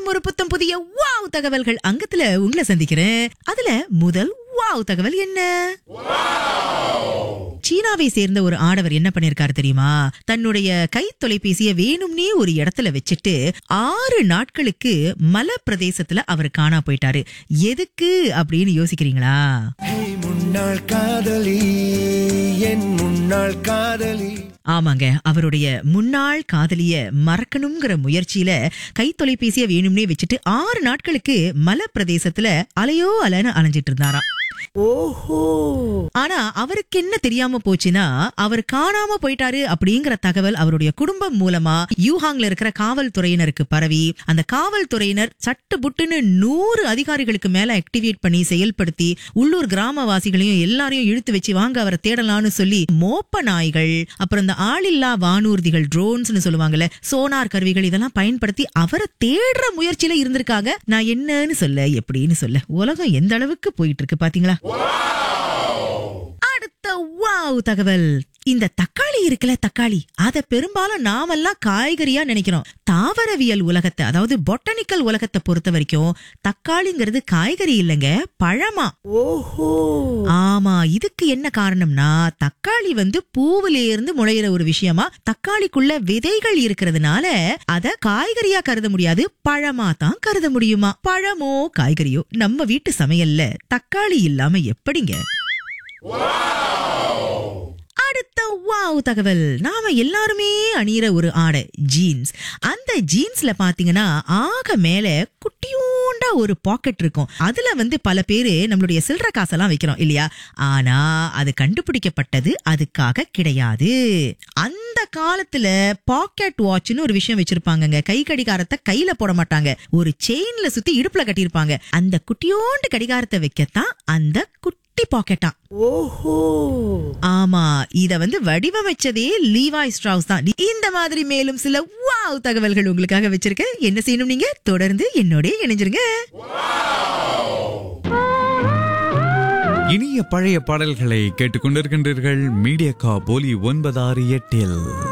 வாரம் ஒரு புத்தம் புதிய வாவ் தகவல்கள் அங்கத்துல உங்களை சந்திக்கிறேன் அதுல முதல் வாவ் தகவல் என்ன சீனாவை சேர்ந்த ஒரு ஆடவர் என்ன பண்ணிருக்காரு தெரியுமா தன்னுடைய கை தொலைபேசிய வேணும்னே ஒரு இடத்துல வச்சுட்டு ஆறு நாட்களுக்கு மலை பிரதேசத்துல அவர் காணா போயிட்டாரு எதுக்கு அப்படின்னு யோசிக்கிறீங்களா ஹேய் முன்னாள் காதலி என் முன்னாள் காதலி ஆமாங்க அவருடைய முன்னாள் காதலிய மறக்கணுங்கிற முயற்சியில கை தொலைபேசிய வேணும்னே வச்சுட்டு ஆறு நாட்களுக்கு மலை பிரதேசத்துல அலையோ அலைன்னு அலைஞ்சிட்டு இருந்தாராம் ஓஹோ ஆனா அவருக்கு என்ன தெரியாம போச்சுன்னா அவர் காணாம போயிட்டாரு அப்படிங்கிற தகவல் அவருடைய குடும்பம் மூலமா யூஹாங்ல இருக்கிற காவல்துறையினருக்கு பரவி அந்த காவல்துறையினர் சட்டு புட்டுன்னு நூறு அதிகாரிகளுக்கு மேல ஆக்டிவேட் பண்ணி செயல்படுத்தி உள்ளூர் கிராமவாசிகளையும் எல்லாரையும் இழுத்து வச்சு வாங்க அவரை தேடலாம்னு சொல்லி மோப்ப நாய்கள் அப்புறம் இந்த ஆளில்லா வானூர்திகள் ட்ரோன்ஸ்னு சொல்லுவாங்கல்ல சோனார் கருவிகள் இதெல்லாம் பயன்படுத்தி அவரை தேடுற முயற்சியில இருந்திருக்காங்க நான் என்னன்னு சொல்ல எப்படின்னு சொல்ல உலகம் எந்த அளவுக்கு போயிட்டு இருக்கு பாத்தீங்களா அடுத்த வாவ் தகவல் இந்த தக்காளி இருக்குல்ல தக்காளி அத பெரும்பாலும் நாமெல்லாம் காய்கறியா நினைக்கிறோம் தாவரவியல் உலகத்தை அதாவது பொட்டனிக்கல் உலகத்தை பொறுத்த வரைக்கும் தக்காளிங்கிறது காய்கறி இல்லைங்க பழமா ஓஹோ ஆமா இதுக்கு என்ன காரணம்னா தக்காளி வந்து பூவில இருந்து முளையிற ஒரு விஷயமா தக்காளிக்குள்ள விதைகள் இருக்கிறதுனால அத காய்கறியா கருத முடியாது பழமா தான் கருத முடியுமா பழமோ காய்கறியோ நம்ம வீட்டு சமையல்ல தக்காளி இல்லாம எப்படிங்க அடுத்த வாவ் தகவல் நாம எல்லாருமே அணியிற ஒரு ஆடை ஜீன்ஸ் அந்த ஜீன்ஸ்ல பாத்தீங்கன்னா ஆக மேல குட்டியூண்டா ஒரு பாக்கெட் இருக்கும் அதுல வந்து பல பேரு நம்மளுடைய சில்லற காசெல்லாம் வைக்கிறோம் இல்லையா ஆனா அது கண்டுபிடிக்கப்பட்டது அதுக்காக கிடையாது அந்த காலத்துல பாக்கெட் வாட்ச்னு ஒரு விஷயம் வச்சிருப்பாங்கங்க கை கடிகாரத்தை கையில போட மாட்டாங்க ஒரு செயின்ல சுத்தி இடுப்புல கட்டியிருப்பாங்க அந்த குட்டியோண்டு கடிகாரத்தை வைக்கத்தான் அந்த குட்டி பாக்கெட்டா ஓஹோ ஆமா இத வந்து வடிவமைச்சதே லீவாய் ஸ்ட்ராஸ் தான் இந்த மாதிரி மேலும் சில வாவ் தகவல்கள் உங்களுக்காக வச்சிருக்கேன் என்ன செய்யணும் நீங்க தொடர்ந்து என்னோட இணைஞ்சிருங்க இனிய பழைய பாடல்களை கேட்டுக்கொண்டிருக்கின்றீர்கள் மீடியா கா போலி ஒன்பதாறு எட்டில்